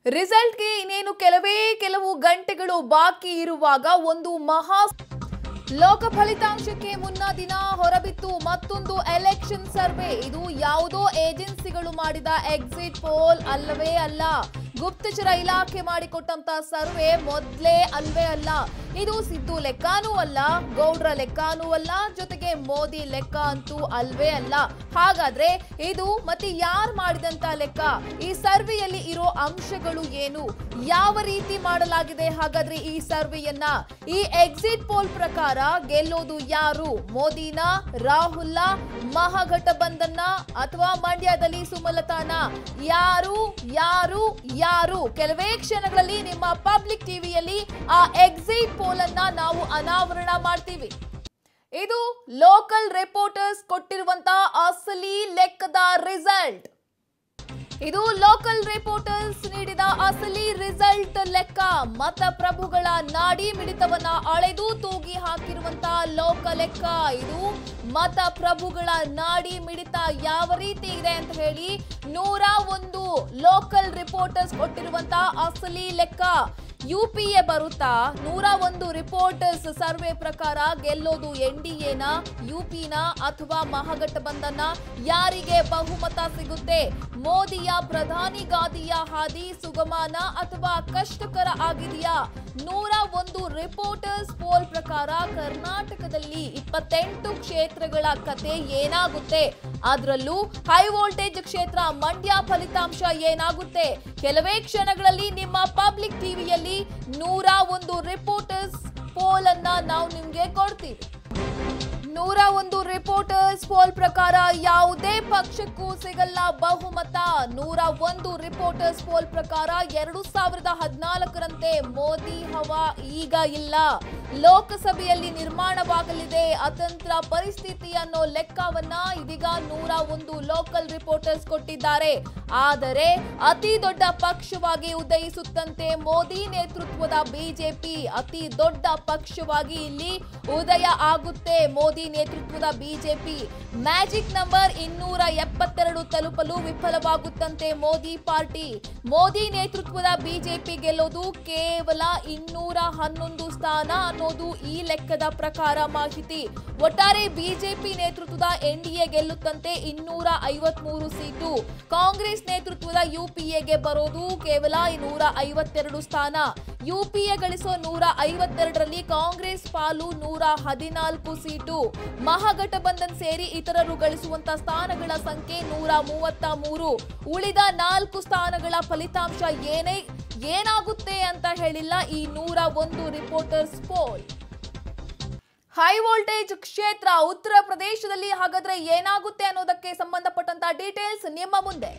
ರಿಸಲ್ಟ್ಗೆ ಇನ್ನೇನು ಕೆಲವೇ ಕೆಲವು ಗಂಟೆಗಳು ಬಾಕಿ ಇರುವಾಗ ಒಂದು ಮಹಾ ಲೋಕ ಫಲಿತಾಂಶಕ್ಕೆ ಮುನ್ನ ದಿನ ಹೊರಬಿತ್ತು ಮತ್ತೊಂದು ಎಲೆಕ್ಷನ್ ಸರ್ವೆ ಇದು ಯಾವುದೋ ಏಜೆನ್ಸಿಗಳು ಮಾಡಿದ ಎಕ್ಸಿಟ್ ಪೋಲ್ ಅಲ್ಲವೇ ಅಲ್ಲ ಗುಪ್ತಚರ ಇಲಾಖೆ ಮಾಡಿಕೊಟ್ಟಂತ ಸರ್ವೆ ಮೊದ್ಲೇ ಅಲ್ವೇ ಅಲ್ಲ ಇದು ಸಿದ್ದು ಲೆಕ್ಕಾನೂ ಅಲ್ಲ ಗೌಡ್ರ ಲೆಕ್ಕಾನೂ ಅಲ್ಲ ಜೊತೆಗೆ ಮೋದಿ ಲೆಕ್ಕ ಅಂತೂ ಅಲ್ವೇ ಅಲ್ಲ ಹಾಗಾದ್ರೆ ಇದು ಮತ್ತೆ ಯಾರು ಮಾಡಿದಂತ ಲೆಕ್ಕ ಈ ಸರ್ವೆಯಲ್ಲಿ ಇರೋ ಅಂಶಗಳು ಏನು ಯಾವ ರೀತಿ ಮಾಡಲಾಗಿದೆ ಹಾಗಾದ್ರೆ ಈ ಸರ್ವೆಯನ್ನ ಈ ಎಕ್ಸಿಟ್ ಪೋಲ್ ಪ್ರಕಾರ ಗೆಲ್ಲೋದು ಯಾರು ಮೋದಿನ ರಾಹುಲ್ನ ಮಹಾಗಠಬಂಧನ್ನ ಅಥವಾ ಮಂಡ್ಯದಲ್ಲಿ ಸುಮಲತಾನ ಯಾರು ಯಾರು ಯಾರು ಕೆಲವೇ ಕ್ಷಣಗಳಲ್ಲಿ ನಿಮ್ಮ ಪಬ್ಲಿಕ್ ಟಿವಿಯಲ್ಲಿ ಆ ಎಕ್ಸಿಟ್ ಪೋಲ್ ಅನ್ನ ನಾವು ಅನಾವರಣ ಮಾಡ್ತೀವಿ ಇದು ಲೋಕಲ್ ರಿಪೋರ್ಟರ್ಸ್ ಕೊಟ್ಟಿರುವಂತ ಅಸಲಿ ಲೆಕ್ಕದ ರಿಸಲ್ಟ್ ಇದು ಲೋಕಲ್ ರಿಪೋರ್ಟರ್ಸ್ ನೀಡಿದ ಅಸಲಿ ರಿಸಲ್ಟ್ ಲೆಕ್ಕ ಮತಪ್ರಭುಗಳ ನಾಡಿ ಮಿಡಿತವನ್ನ ಅಳೆದು ತೂಗಿ ಹಾಕಿರುವಂತ ಲೋಕ ಲೆಕ್ಕ ಇದು ಮತಪ್ರಭುಗಳ ನಾಡಿ ಮಿಡಿತ ಯಾವ ರೀತಿ ಇದೆ ಅಂತ ಹೇಳಿ ನೂರ ಒಂದು ಲೋಕಲ್ ರಿಪೋರ್ಟರ್ಸ್ ಕೊಟ್ಟಿರುವಂತ ಅಸಲಿ ಲೆಕ್ಕ ಯುಪಿಎ ಬರುತ್ತಾ ನೂರ ಒಂದು ರಿಪೋರ್ಟರ್ಸ್ ಸರ್ವೆ ಪ್ರಕಾರ ಗೆಲ್ಲೋದು ಎನ್ ಡಿ ಎನ ಯುಪಿನ ಅಥವಾ ಮಹಾಗಠಬಂಧನ ಯಾರಿಗೆ ಬಹುಮತ ಸಿಗುತ್ತೆ ಮೋದಿಯ ಪ್ರಧಾನಿ ಗಾದಿಯ ಹಾದಿ ಸುಗಮನ ಅಥವಾ ಕಷ್ಟಕರ ಆಗಿದೆಯಾ ನೂರ ಒಂದು ರಿಪೋರ್ಟರ್ಸ್ ಪೋಲ್ ಪ್ರಕಾರ ಕರ್ನಾಟಕದಲ್ಲಿ ಇಪ್ಪತ್ತೆಂಟು ಕ್ಷೇತ್ರಗಳ ಕತೆ ಏನಾಗುತ್ತೆ ಅದರಲ್ಲೂ ಹೈ ವೋಲ್ಟೇಜ್ ಕ್ಷೇತ್ರ ಮಂಡ್ಯ ಫಲಿತಾಂಶ ಏನಾಗುತ್ತೆ ಕೆಲವೇ ಕ್ಷಣಗಳಲ್ಲಿ ನಿಮ್ಮ ಪಬ್ಲಿಕ್ ಟಿವಿಯಲ್ಲಿ ನೂರ ಒಂದು ರಿಪೋರ್ಟರ್ಸ್ ಪೋಲ್ ಅನ್ನ ನಾವು ನಿಮ್ಗೆ ಕೊಡ್ತೀವಿ ನೂರ ಒಂದು ರಿಪೋರ್ಟರ್ಸ್ ಪೋಲ್ ಪ್ರಕಾರ ಯಾವುದೇ ಪಕ್ಷಕ್ಕೂ ಸಿಗಲ್ಲ ಬಹುಮತ ನೂರ ಒಂದು ರಿಪೋರ್ಟರ್ಸ್ ಪೋಲ್ ಪ್ರಕಾರ ಎರಡು ಸಾವಿರದ ಹದಿನಾಲ್ಕರಂತೆ ಮೋದಿ ಹವಾ ಈಗ ಇಲ್ಲ ಲೋಕಸಭೆಯಲ್ಲಿ ನಿರ್ಮಾಣವಾಗಲಿದೆ ಅತಂತ್ರ ಪರಿಸ್ಥಿತಿ ಅನ್ನೋ ಲೆಕ್ಕವನ್ನ ಇದೀಗ ನೂರ ಒಂದು ಲೋಕಲ್ ರಿಪೋರ್ಟರ್ಸ್ ಕೊಟ್ಟಿದ್ದಾರೆ ಆದರೆ ಅತಿ ದೊಡ್ಡ ಪಕ್ಷವಾಗಿ ಉದಯಿಸುತ್ತಂತೆ ಮೋದಿ ನೇತೃತ್ವದ ಬಿಜೆಪಿ ಅತಿ ದೊಡ್ಡ ಪಕ್ಷವಾಗಿ ಇಲ್ಲಿ ಉದಯ ಆಗುತ್ತೆ ಮೋದಿ ನೇತೃತ್ವದ ಬಿಜೆಪಿ ಮ್ಯಾಜಿಕ್ ನಂಬರ್ ಇನ್ನೂರ ಎಪ್ಪತ್ತೆರಡು ತಲುಪಲು ವಿಫಲವಾಗುತ್ತಂತೆ ಮೋದಿ ಪಾರ್ಟಿ ಮೋದಿ ನೇತೃತ್ವದ ಬಿಜೆಪಿ ಗೆಲ್ಲೋದು ಕೇವಲ ಇನ್ನೂರ ಹನ್ನೊಂದು ಸ್ಥಾನ ಅನ್ನೋದು ಈ ಲೆಕ್ಕದ ಪ್ರಕಾರ ಮಾಹಿತಿ ಒಟ್ಟಾರೆ ಬಿಜೆಪಿ ನೇತೃತ್ವದ ಎನ್ಡಿಎ ಗೆಲ್ಲುತ್ತಂತೆ ಇನ್ನೂರ ಐವತ್ಮೂರು ಸೀಟು ಕಾಂಗ್ರೆಸ್ ನೇತೃತ್ವದ ಯುಪಿಎಗೆ ಬರೋದು ಕೇವಲ ನೂರ ಐವತ್ತೆರಡು ಸ್ಥಾನ ಯುಪಿಎ ಗಳಿಸೋ ನೂರ ಐವತ್ತೆರಡರಲ್ಲಿ ಕಾಂಗ್ರೆಸ್ ಪಾಲು ನೂರ ಹದಿನಾಲ್ಕು ಸೀಟು ಮಹಾಗಠಬಂಧನ್ ಸೇರಿ ಇತರರು ಗಳಿಸುವಂತ ಸ್ಥಾನಗಳ ಸಂಖ್ಯೆ ನೂರ ಮೂವತ್ತ ಮೂರು ಉಳಿದ ನಾಲ್ಕು ಸ್ಥಾನಗಳ ಫಲಿತಾಂಶ ಏನೇ ಏನಾಗುತ್ತೆ ಅಂತ ಹೇಳಿಲ್ಲ ಈ ನೂರ ಒಂದು ರಿಪೋರ್ಟರ್ಸ್ ಪೋಲ್ ಹೈ ವೋಲ್ಟೇಜ್ ಕ್ಷೇತ್ರ ಉತ್ತರ ಪ್ರದೇಶದಲ್ಲಿ ಹಾಗಾದ್ರೆ ಏನಾಗುತ್ತೆ ಅನ್ನೋದಕ್ಕೆ ಸಂಬಂಧಪಟ್ಟಂತ ಡೀಟೇಲ್ಸ್ ನಿಮ್ಮ ಮುಂದೆ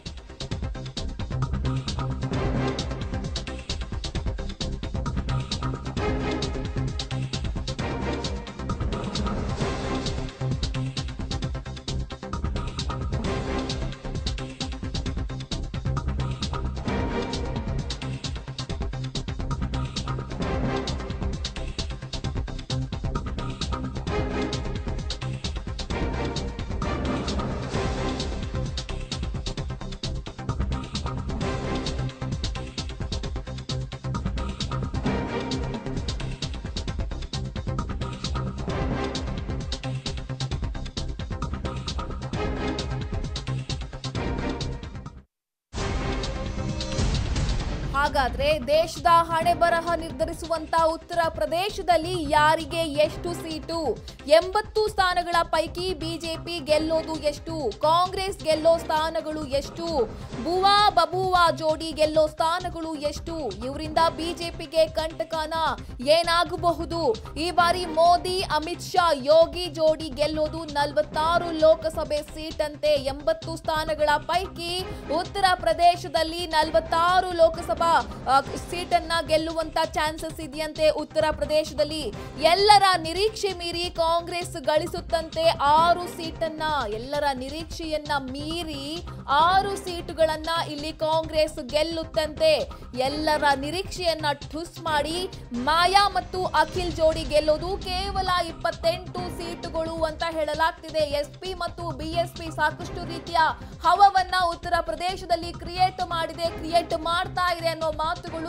ಹಾಗಾದ್ರೆ ದೇಶದ ಹಣೆ ಬರಹ ನಿರ್ಧರಿಸುವಂತ ಉತ್ತರ ಪ್ರದೇಶದಲ್ಲಿ ಯಾರಿಗೆ ಎಷ್ಟು ಸೀಟು ಎಂಬತ್ತು ಸ್ಥಾನಗಳ ಪೈಕಿ ಬಿಜೆಪಿ ಗೆಲ್ಲೋದು ಎಷ್ಟು ಕಾಂಗ್ರೆಸ್ ಗೆಲ್ಲೋ ಸ್ಥಾನಗಳು ಎಷ್ಟು ಬುವಾ ಬಬುವಾ ಜೋಡಿ ಗೆಲ್ಲೋ ಸ್ಥಾನಗಳು ಎಷ್ಟು ಇವರಿಂದ ಬಿಜೆಪಿಗೆ ಕಂಟಕನ ಏನಾಗಬಹುದು ಈ ಬಾರಿ ಮೋದಿ ಅಮಿತ್ ಶಾ ಯೋಗಿ ಜೋಡಿ ಗೆಲ್ಲೋದು ನಲವತ್ತಾರು ಲೋಕಸಭೆ ಸೀಟ್ ಅಂತೆ ಎಂಬತ್ತು ಸ್ಥಾನಗಳ ಪೈಕಿ ಉತ್ತರ ಪ್ರದೇಶದಲ್ಲಿ ನಲವತ್ತಾರು ಲೋಕಸಭಾ ಆ, ಸೀಟನ್ನ ಗೆಲ್ಲುವಂತ ಚಾನ್ಸಸ್ ಇದೆಯಂತೆ ಉತ್ತರ ಪ್ರದೇಶದಲ್ಲಿ ಎಲ್ಲರ ನಿರೀಕ್ಷೆ ಮೀರಿ ಕಾಂಗ್ರೆಸ್ ಗಳಿಸುತ್ತಂತೆ ಆರು ಸೀಟನ್ನ ಎಲ್ಲರ ನಿರೀಕ್ಷೆಯನ್ನ ಮೀರಿ ಆರು ಸೀಟುಗಳನ್ನ ಇಲ್ಲಿ ಕಾಂಗ್ರೆಸ್ ಗೆಲ್ಲುತ್ತಂತೆ ಎಲ್ಲರ ನಿರೀಕ್ಷೆಯನ್ನ ಠುಸ್ ಮಾಡಿ ಮಾಯಾ ಮತ್ತು ಅಖಿಲ್ ಜೋಡಿ ಗೆಲ್ಲೋದು ಕೇವಲ ಇಪ್ಪತ್ತೆಂಟು ಸೀಟುಗಳು ಅಂತ ಹೇಳಲಾಗ್ತಿದೆ ಎಸ್ ಪಿ ಮತ್ತು ಬಿಎಸ್ಪಿ ಸಾಕಷ್ಟು ರೀತಿಯ ಹವವನ್ನ ಉತ್ತರ ಪ್ರದೇಶದಲ್ಲಿ ಕ್ರಿಯೇಟ್ ಮಾಡಿದೆ ಕ್ರಿಯೇಟ್ ಮಾಡ್ತಾ ಇದೆ ಅನ್ನೋ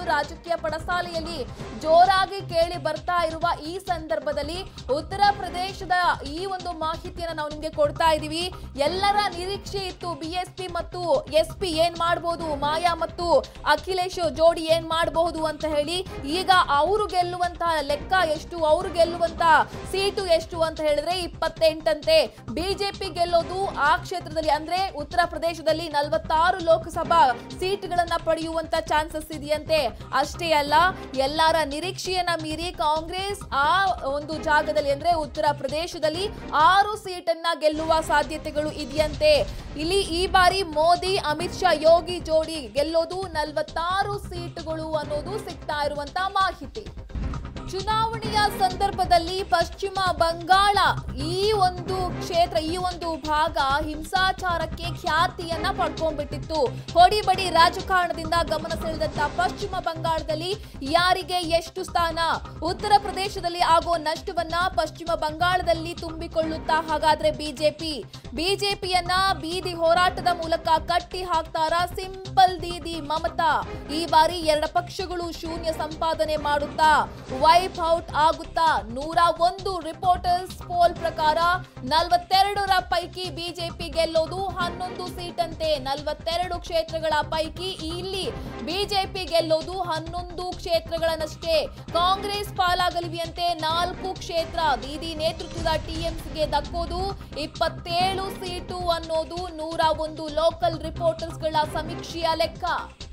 ರಾಜಕೀಯ ಪಡಸಾಲೆಯಲ್ಲಿ ಜೋರಾಗಿ ಕೇಳಿ ಬರ್ತಾ ಇರುವ ಈ ಸಂದರ್ಭದಲ್ಲಿ ಉತ್ತರ ಪ್ರದೇಶದ ಈ ಒಂದು ಮಾಹಿತಿಯನ್ನು ನಾವು ನಿಮ್ಗೆ ಕೊಡ್ತಾ ಇದೀವಿ ಎಲ್ಲರ ನಿರೀಕ್ಷೆ ಇತ್ತು ಬಿಎಸ್ಪಿ ಮತ್ತು ಎಸ್ ಪಿ ಏನ್ ಮಾಡಬಹುದು ಮಾಯಾ ಮತ್ತು ಅಖಿಲೇಶ್ ಜೋಡಿ ಏನ್ ಮಾಡಬಹುದು ಅಂತ ಹೇಳಿ ಈಗ ಅವರು ಗೆಲ್ಲುವಂತಹ ಲೆಕ್ಕ ಎಷ್ಟು ಅವರು ಗೆಲ್ಲುವಂತಹ ಸೀಟು ಎಷ್ಟು ಅಂತ ಹೇಳಿದ್ರೆ ಇಪ್ಪತ್ತೆಂಟಂತೆ ಬಿಜೆಪಿ ಗೆಲ್ಲೋದು ಆ ಕ್ಷೇತ್ರದಲ್ಲಿ ಅಂದ್ರೆ ಉತ್ತರ ಪ್ರದೇಶದಲ್ಲಿ ನಲವತ್ತಾರು ಲೋಕಸಭಾ ಸೀಟ್ಗಳನ್ನ ಪಡೆಯುವಂತ ಚಾನ್ಸಸ್ ಇದೆಯಂತೆ ಅಷ್ಟೇ ಅಲ್ಲ ಎಲ್ಲರ ನಿರೀಕ್ಷೆಯನ್ನ ಮೀರಿ ಕಾಂಗ್ರೆಸ್ ಆ ಒಂದು ಜಾಗದಲ್ಲಿ ಅಂದ್ರೆ ಉತ್ತರ ಪ್ರದೇಶದಲ್ಲಿ ಆರು ಸೀಟನ್ನ ಗೆಲ್ಲುವ ಸಾಧ್ಯತೆಗಳು ಇದೆಯಂತೆ ಇಲ್ಲಿ ಈ ಬಾರಿ ಮೋದಿ ಅಮಿತ್ ಶಾ ಯೋಗಿ ಜೋಡಿ ಗೆಲ್ಲೋದು ನಲವತ್ತಾರು ಸೀಟುಗಳು ಅನ್ನೋದು ಸಿಗ್ತಾ ಇರುವಂತ ಮಾಹಿತಿ ಚುನಾವಣೆಯ ಸಂದರ್ಭದಲ್ಲಿ ಪಶ್ಚಿಮ ಬಂಗಾಳ ಈ ಒಂದು ಕ್ಷೇತ್ರ ಈ ಒಂದು ಭಾಗ ಹಿಂಸಾಚಾರಕ್ಕೆ ಖ್ಯಾತಿಯನ್ನ ಪಡ್ಕೊಂಡ್ಬಿಟ್ಟಿತ್ತು ಹೊಡಿಬಡಿ ರಾಜಕಾರಣದಿಂದ ಗಮನ ಸೆಳೆದಂತ ಪಶ್ಚಿಮ ಬಂಗಾಳದಲ್ಲಿ ಯಾರಿಗೆ ಎಷ್ಟು ಸ್ಥಾನ ಉತ್ತರ ಪ್ರದೇಶದಲ್ಲಿ ಆಗೋ ನಷ್ಟವನ್ನ ಪಶ್ಚಿಮ ಬಂಗಾಳದಲ್ಲಿ ತುಂಬಿಕೊಳ್ಳುತ್ತಾ ಹಾಗಾದ್ರೆ ಬಿಜೆಪಿ ಬಿಜೆಪಿಯನ್ನ ಬೀದಿ ಹೋರಾಟದ ಮೂಲಕ ಕಟ್ಟಿ ಹಾಕ್ತಾರ ಸಿಂಪಲ್ ದೀದಿ ಮಮತಾ ಈ ಬಾರಿ ಎರಡು ಪಕ್ಷಗಳು ಶೂನ್ಯ ಸಂಪಾದನೆ ಮಾಡುತ್ತಾ ವೈಪ್ ಔಟ್ ಆಗುತ್ತಾ ನೂರ ಒಂದು ರಿಪೋರ್ಟರ್ಸ್ ಪೋಲ್ ಪ್ರಕಾರ ನಲವತ್ತೆರಡರ ಪೈಕಿ ಬಿಜೆಪಿ ಗೆಲ್ಲೋದು ಹನ್ನೊಂದು ಸೀಟಂತೆ ನಲವತ್ತೆರಡು ಕ್ಷೇತ್ರಗಳ ಪೈಕಿ ಇಲ್ಲಿ ಬಿಜೆಪಿ ಗೆಲ್ಲೋದು ಹನ್ನೊಂದು ಕ್ಷೇತ್ರಗಳನ್ನಷ್ಟೇ ಕಾಂಗ್ರೆಸ್ ಪಾಲಾಗಲಿವೆಯಂತೆ ನಾಲ್ಕು ಕ್ಷೇತ್ರ ದೀದಿ ನೇತೃತ್ವದ ಟಿಎಂಸಿಗೆ ದಕ್ಕೋದು ಇಪ್ಪತ್ತೇಳು ಸೀಟು ಅನ್ನೋದು ನೂರ ಒಂದು ಲೋಕಲ್ ರಿಪೋರ್ಟರ್ಸ್ಗಳ ಸಮೀಕ್ಷೆಯ ಲೆಕ್ಕ